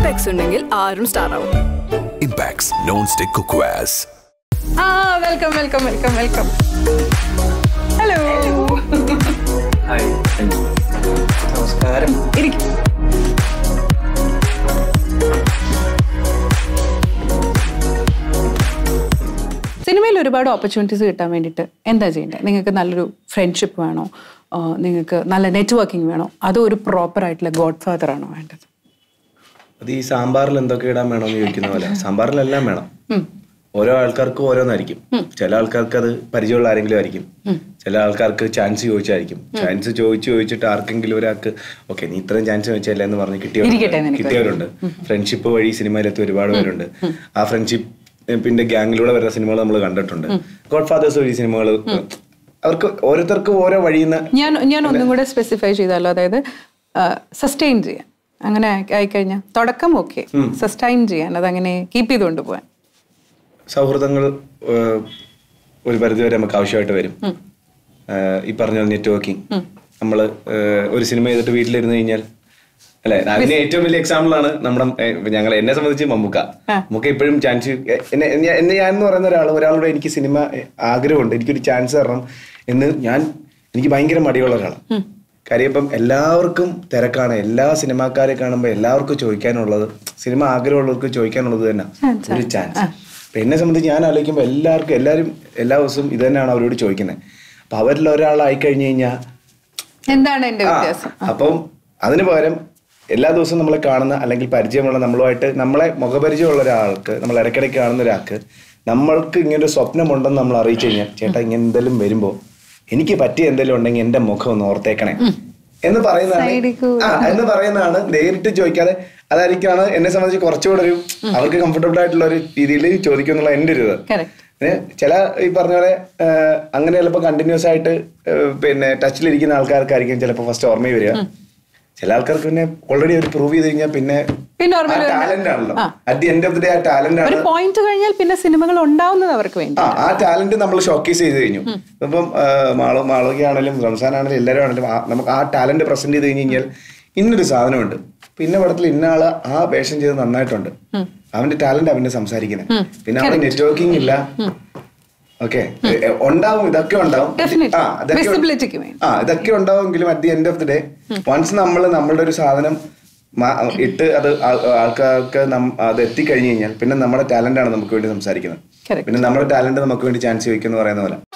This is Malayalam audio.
ഇംപാക്സ് ഉണ്ടെങ്കിൽ ആരും സ്റ്റാർ ആവും Impacts non-stick cookwares. ആ welcome welcome welcome welcome hello hi നമസ്കാരം ഇരിക്കും സിനിമയിൽ ഒരുപാട് ഓപ്പർച്യൂണിറ്റീസ് കിട്ടാൻ വേണ്ടിയിട്ട് എന്താ ചെയ്യേണ്ടത് നിങ്ങൾക്ക് നല്ലൊരു ഫ്രണ്ട്ഷിപ്പ് വേണോ ആ, നിങ്ങൾക്ക് നല്ല നെറ്റ്വർക്കിംഗ് വേണോ അതോ ഒരു പ്രോപ്പർ ആയിട്ടുള്ള ഗോഡ് ഫാദർ ആണോ വേണ്ടത് അത് ഈ സാമ്പാറിൽ എന്തൊക്കെ ഇടാൻ വേണമെന്ന് ചോദിക്കുന്ന പോലെ സാമ്പാറിലെല്ലാം വേണം ഓരോ ആൾക്കാർക്കും ഓരോന്നായിരിക്കും ചില ആൾക്കാർക്ക് അത് പരിചയമുള്ള ആരെങ്കിലും ആയിരിക്കും ചില ആൾക്കാർക്ക് ചാൻസ് ചോദിച്ചായിരിക്കും ചാൻസ് ചോദിച്ചു ചോദിച്ചിട്ട് ആർക്കെങ്കിലും ഒരാൾക്ക് ഓക്കെ നീ ഇത്രയും ചാൻസ് ചോദിച്ചല്ലേ എന്ന് പറഞ്ഞ് ഇരിക്കട്ടെ കിട്ടിയവരുണ്ട് നിനക്ക്. കിട്ടിയവരുണ്ട് ഫ്രണ്ട്ഷിപ്പ് വഴി സിനിമയിലെത്തി ഒരുപാട് പേരുണ്ട് ആ ഫ്രണ്ട്ഷിപ്പ് പിന്നെ ഗ്യാങ്ങിലൂടെ വരുന്ന സിനിമകൾ നമ്മൾ കണ്ടിട്ടുണ്ട് ഗോഡ് ഫാദേഴ്സ് വഴി സിനിമകൾ അവർക്ക് ഓരോരുത്തർക്കും ഓരോ വഴിയുന്ന ഞാൻ ഞാൻ ഒന്നും കൂടെ സ്പെസിഫൈ ചെയ്താലോ അതായത് സസ്റ്റെയിൻ ചെയ്യാൻ അങ്ങനെ ആയിക്കഴിഞ്ഞാൽ തുടക്കം ഓക്കെ സസ്റ്റൈൻ ചെയ്യാൻ അതങ്ങനെ കീപ്പ് ചെയ്തുകൊണ്ട് പോകാൻ സൗഹൃദങ്ങൾ ഏഹ്, ഒരു പരിധി വരെ നമുക്ക് ആവശ്യമായിട്ട് വരും ഏഹ്, ഈ പറഞ്ഞ നെറ്റ്വർക്കിംഗ് നമ്മൾ ഒരു സിനിമ ചെയ്തിട്ട് വീട്ടിലിരുന്ന് കഴിഞ്ഞാൽ അല്ലെ അതിന് ഏറ്റവും വലിയ എക്സാമ്പിൾ ആണ് നമ്മുടെ ഏഹ്, ഞങ്ങൾ എന്നെ സംബന്ധിച്ച് മമ്മൂക്ക നമുക്ക് എപ്പോഴും ചാൻസ് എന്നെ എന്നെ- എന്നെ ഞാൻ എന്ന് പറയുന്ന ഒരാൾ ഒരാളുടെ എനിക്ക് സിനിമ ഏഹ്, ആഗ്രഹമുണ്ട് എനിക്കൊരു ചാൻസ് തരണം എന്ന് ഞാൻ എനിക്ക് ഭയങ്കര മടിയുള്ള ഒരാളാണ് കാര്യം ഇപ്പം എല്ലാവർക്കും തിരക്കാണ് എല്ലാ സിനിമാക്കാരെ കാണുമ്പോൾ എല്ലാവർക്കും ചോദിക്കാനുള്ളത് സിനിമ ആഗ്രഹമുള്ളവർക്ക് ചോദിക്കാനുള്ളത് തന്നെ ഒരു ചാൻസ് അപ്പൊ എന്നെ സംബന്ധിച്ച് ഞാൻ ആലോചിക്കുമ്പോൾ എല്ലാവർക്കും എല്ലാവരും എല്ലാ ദിവസവും ഇത് തന്നെയാണ് അവരോട് ചോദിക്കുന്നത് അപ്പൊ അവരിൽ ഒരാളായി കഴിഞ്ഞു കഴിഞ്ഞാൽ എന്താണ് എൻ്റെ ആ, വ്യത്യാസം അപ്പം അതിന് പകരം എല്ലാ ദിവസവും നമ്മളെ കാണുന്ന അല്ലെങ്കിൽ പരിചയമുള്ള നമ്മളുമായിട്ട് നമ്മളെ മുഖപരിചയമുള്ള ഒരാൾക്ക് നമ്മൾ ഇടയ്ക്കിടയ്ക്ക് കാണുന്ന ഒരാൾക്ക് നമ്മൾക്ക് ഇങ്ങനെ ഒരു സ്വപ്നമുണ്ടെന്ന് നമ്മൾ അറിയിച്ചു കഴിഞ്ഞാൽ ചേട്ടാ ഇങ്ങനെ എന്തെങ്കിലും വരുമ്പോൾ എനിക്ക് പറ്റിയ എന്തെങ്കിലും ഉണ്ടെങ്കിൽ എന്റെ മുഖം ഒന്ന് ഓർത്തേക്കണേ എന്ന് പറയുന്നതാണ് സൈഡിൽ ആ എന്ന് പറയുന്നതാണ് നേരിട്ട് ചോദിക്കാതെ അതായിരിക്കാണ് എന്നെ സംബന്ധിച്ച് കുറച്ചുകൂടെ ഒരു അവർക്ക് കംഫർട്ടബിൾ ആയിട്ടുള്ള ഒരു രീതിയിൽ ചോദിക്കും എന്നുള്ള എൻ്റെ ഒരു ഇത് Correct. ഏ, ചില ഈ പറഞ്ഞ പോലെ ആ, അങ്ങനെ ചിലപ്പോൾ കണ്ടിന്യൂസ് ആയിട്ട് ആ, പിന്നെ ടച്ചിലിരിക്കുന്ന ആൾക്കാർക്കായിരിക്കും ചിലപ്പോൾ ഫസ്റ്റ് ഓർമ്മ വരിക ചില ആൾക്കാർക്ക് പിന്നെ ഓൾറെഡി അവർ പ്രൂവ് ചെയ്ത് കഴിഞ്ഞാൽ പിന്നെ പിന്നെ ഓർമ്മയിൽ വരുന്ന- ടാലന്റ് ആണല്ലോ ആ. At the end of the day ആ ടാലന്റ് ഒരു ആണ് പോയിന്റ് കഴിഞ്ഞാൽ പിന്നെ സിനിമകൾ ഉണ്ടാവുന്നത് അവർക്ക് വേണ്ടി ആ ആ ടാലന്റ് നമ്മൾ ഷോക്കേസ് ചെയ്ത് കഴിഞ്ഞു ഇപ്പം ആ, മാളു മാളവികയാണെങ്കിലും റംസാൻ ആണെങ്കിലും എല്ലാവരും ആണെങ്കിലും ആ- നമുക്ക് ആ ടാലന്റ് പ്രസന്റ് ചെയ്ത് കഴിഞ്ഞ് കഴിഞ്ഞാൽ ഇന്നൊരു സാധനമുണ്ട് പിന്നെ പടത്തിൽ ഇന്ന ആള് ആ വേഷം ചെയ്ത് നന്നായിട്ടുണ്ട് അവന്റെ ടാലന്റ് അവന്റെ സംസാരിക്കുന്നത് പിന്നെ അവന്റെ നെറ്റ്വർക്കിംഗ് ഇല്ല ഓക്കെ ഉണ്ടാവും ഇതൊക്കെ ഉണ്ടാവും Definitely. ആ ഇതൊക്കെ Visibility ക്ക് വേണ്ടി. ആ ഇതൊക്കെ ഉണ്ടാവുമെങ്കിലും at the end of the day once നമ്മൾ നമ്മളുടെ ഒരു സാധനം മാ- ഇട്ട് അത് ആ- ആൾക്കാർക്ക് നം- അത് എത്തിക്കഴിഞ്ഞു കഴിഞ്ഞാൽ പിന്നെ നമ്മുടെ ടാലന്റ് ആണ് നമുക്ക് വേണ്ടി സംസാരിക്കുന്നത് Correct. പിന്നെ നമ്മുടെ ടാലന്റ് നമുക്ക് വേണ്ടി ചാൻസ് ചോദിക്കുന്നു പറയുന്ന പോലെ